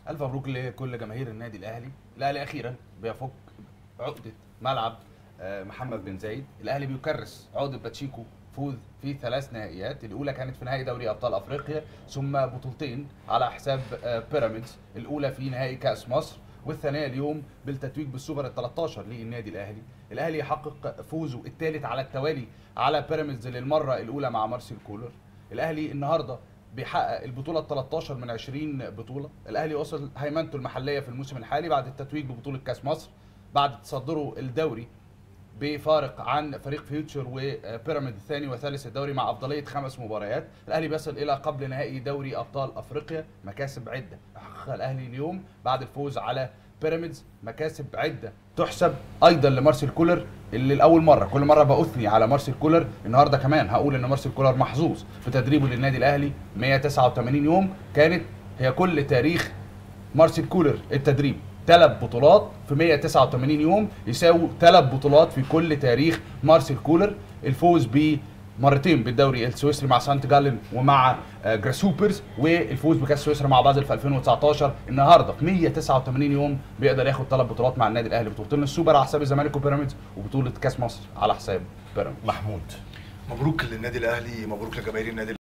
الف مبروك لكل جماهير النادي الاهلي الاهلي اخيرا بيفك عقده ملعب آه، محمد بن زايد الاهلي بيكرس عقده باتشيكو فوز في ثلاث نهائيات الاولى كانت في نهائي دوري ابطال افريقيا ثم بطولتين على حساب آه، بيراميدز الاولى في نهائي كاس مصر والثانيه اليوم بالتتويج بالسوبر ال 13 للنادي الاهلي الاهلي يحقق فوزه الثالث على التوالي على بيراميدز للمره الاولى مع مارسيل كولر الاهلي النهارده بيحقق البطوله ال 13 من 20 بطوله الاهلي وصل هيمنته المحليه في الموسم الحالي بعد التتويج ببطوله كاس مصر بعد تصدره الدوري بفارق عن فريق فيوتشر وبيراميد الثاني وثالث الدوري مع افضليه خمس مباريات الاهلي بيصل الى قبل نهائي دوري ابطال افريقيا مكاسب عده حققها الاهلي اليوم بعد الفوز على بيراميدز مكاسب عده تحسب ايضا لمارسيل كولر اللي لاول مره كل مره باثني على مارسيل كولر النهارده كمان هقول ان مارسيل كولر محظوظ في تدريبه للنادي الاهلي 189 يوم كانت هي كل تاريخ مارسيل كولر التدريب ثلاث بطولات في 189 يوم يساوي ثلاث بطولات في كل تاريخ مارسيل كولر الفوز ب مرتين بالدوري السويسري مع سانت جالن ومع آه، جراسوبرز والفوز بكاس سويسرا مع بازل في 2019 النهارده في 189 يوم بيقدر ياخد ثلاث بطولات مع النادي الاهلي بطولتين السوبر على حساب الزمالك وبيراميدز وبطوله كاس مصر على حساب بيراميدز محمود مبروك للنادي الاهلي مبروك لجماهير النادي